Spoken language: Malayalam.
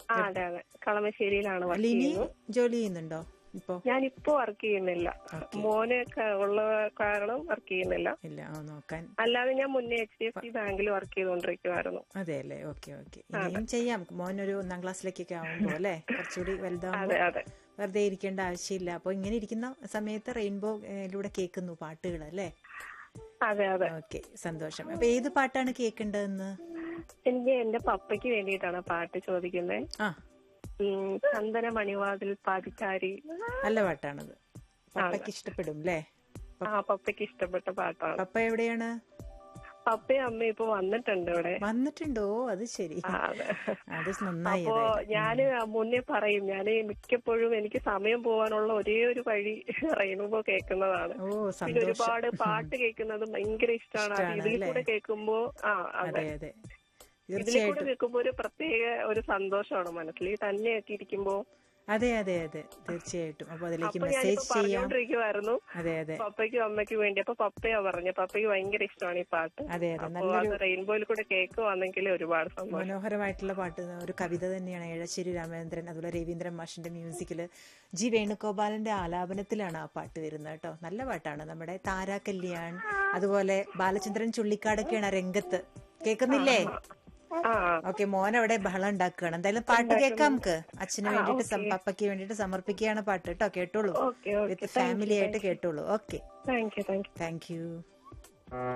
ആ അതെ അതെ കളമശ്ശേരിയിലാണ് വർക്ക് ലിനി ചെയ്യുന്നത് ജോലി ചെയ്യുന്നുണ്ടോ ഇപ്പോ ഞാനിപ്പോ വർക്ക് ചെയ്യുന്നില്ല മോനെ ക- ഉള്ള കാരണം വർക്ക് ചെയ്യുന്നില്ല ഇല്ല ആ നോക്കാൻ അല്ലാതെ ഞാൻ മുന്നേ എച്ച് ഡി എഫ് സി ബാങ്കിൽ വർക്ക് ചെയ്തുകൊണ്ടിരിക്കുവായിരുന്നു അതെ അല്ലേ ഓക്കെ ഓക്കെ ഇനിയും ചെയ്യാം മോനൊരു ഒന്നാം ക്ലാസ്സിലേക്കൊക്കെ ആവുമ്പോ അല്ലേ കുറച്ചുകൂടി വലുതാവുമ്പോ അതെ അതെ വെറുതെ ഇരിക്കേണ്ട ആവശ്യമില്ല അപ്പൊ ഇങ്ങനെ ഇരിക്കുന്ന സമയത്ത് റെയിൻബോയിലൂടെ കേൾക്കുന്നു പാട്ടുകൾ അല്ലേ അതെ അതെ ഓക്കെ സന്തോഷം അപ്പൊ ഏത് പാട്ടാണ് കേൾക്കേണ്ടതെന്ന് എനിക്ക് എന്റെ പപ്പയ്ക്ക് വേണ്ടിയിട്ടാണ് പാട്ട് ചോദിക്കുന്നത് ആ ചന്ദന മണിവാതിൽ പാതിക്കാരി നല്ല പാട്ടാണത് പപ്പയ്ക്ക് ഇഷ്ടപ്പെടും അല്ലേ ആ പപ്പയ്ക്ക് ഇഷ്ടപ്പെട്ട പാട്ടാണ് പപ്പ എവിടെയാണ് പപ്പയും അമ്മയും ഇപ്പൊ വന്നിട്ടുണ്ട് ഇവിടെ വന്നിട്ടുണ്ടോ അത് ശരി ആ, അതെ. അത് നന്നായി അപ്പോ ഞാന് മുന്നേ പറയും ഞാന് മിക്കപ്പോഴും എനിക്ക് സമയം പോവാനുള്ള ഒരേ ഒരു വഴി റെയിനുമ്പോ കേൾക്കുന്നതാണ് ഓ പിന്നെ സന്തോഷം ഒരുപാട് പാട്ട് കേൾക്കുന്നത് ഭയങ്കര ഇഷ്ടമാണ് അത് ഇഷ്ടാണ് ഇതിൽ കൂടെ കേൾക്കുമ്പോ ആ അതെ അതെ അതെ ഇതിൽ കൂടെ തീർച്ചയായിട്ടും കേൾക്കുമ്പോ ഒരു പ്രത്യേക ഒരു സന്തോഷമാണ് മനസ്സിൽ ഈ തന്നെയൊക്കെ ഇരിക്കുമ്പോ അതെ അതെ അതെ തീർച്ചയായിട്ടും അപ്പൊ അതിലേക്ക് അപ്പൊ ഞാനിപ്പോ മെസ്സേജ് ചെയ്യാം പറഞ്ഞുകൊണ്ടിരിക്കുവായിരുന്നു അതെ അതെ പപ്പയ്ക്കും അമ്മയ്ക്കും വേണ്ടി അപ്പൊ പപ്പയാ പറഞ്ഞു പപ്പയ്ക്ക് ഭയങ്കര ഇഷ്ടമാണ് ഈ പാട്ട് അതെ അതെ അപ്പൊ അത് റെയിൻബോയിൽ കൂടെ കേൾക്കുവാണെങ്കിൽ ഒരുപാട് സന്തോഷം മനോഹരമായിട്ടുള്ള പാട്ട് ഒരു കവിത തന്നെയാണ് ഏഴശ്ശേരി രാമചന്ദ്രൻ അതുപോലെ രവീന്ദ്രൻ മാഷിന്റെ മ്യൂസിക്കില് ജി വേണുഗോപാലന്റെ ആലാപനത്തിലാണ് ആ പാട്ട് വരുന്നത് കേട്ടോ നല്ല പാട്ടാണ് നമ്മുടെ താരാ കല്യാൺ അതുപോലെ ബാലചന്ദ്രൻ ചുള്ളിക്കാടൊക്കെയാണ് ആ രംഗത്ത് കേൾക്കുന്നില്ലേ ആ ഓക്കെ മോൻ അവിടെ ബഹളം ഉണ്ടാക്കുകയാണ് എന്തായാലും പാട്ട് കേൾക്കാം നമുക്ക് അച്ഛന് വേണ്ടിയിട്ട് സം- പപ്പയ്ക്ക് വേണ്ടിയിട്ട് സമർപ്പിക്കുകയാണ് പാട്ട് കേട്ടോ കേട്ടോളൂ ഓക്കെ ഓക്കെ വിത്ത് ഫാമിലി ആയിട്ട് കേട്ടോളൂ okay thank you thank you thank U